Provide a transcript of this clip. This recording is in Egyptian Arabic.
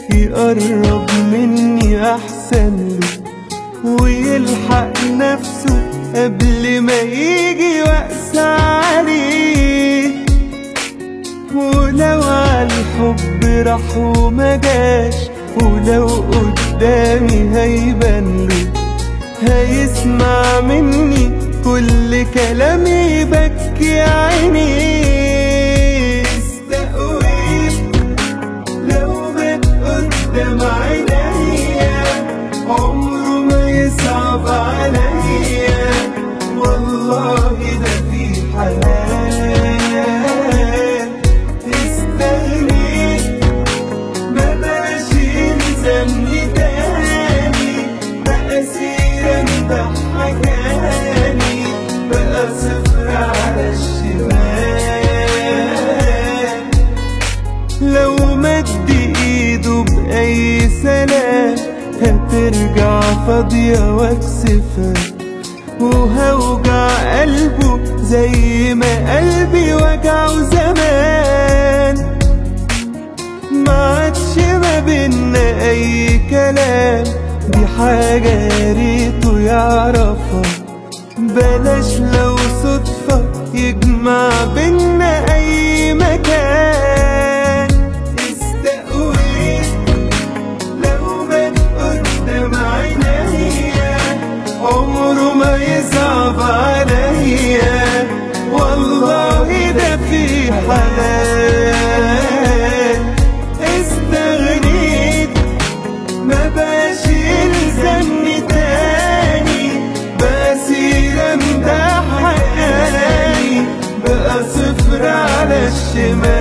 يقرب مني أحسن له ويلحق نفسه قبل ما يجي وقس عليه ولو عالحب راح وما جاش ولو قدامي هيبان له هيسمع مني كل كلام يبكي عيني استقويت لو مات قدام عينيا عمره ما يصعب عليا والله ده في حلال استغنيت ما بقاش يلزمني تاني بقى سيرة مضحكاني بقى صفر على الشمال لو مد ايده بأي سلام هترجع فاضية واكسفها وهوجع قلبه زي ما قلبي وجعه زمان ما عادش ما بينا اي كلام دي حاجة يا ريته يعرفها بلاش لو صدفة يجمع بينا اي مكان استقويت لو مات قدام عينيا عمره ما يصعب عليا والله ده في حلال استغنيت ما بقاش يلزمني تاني بقى سيرة مضحكاني بقى صفر على الشمال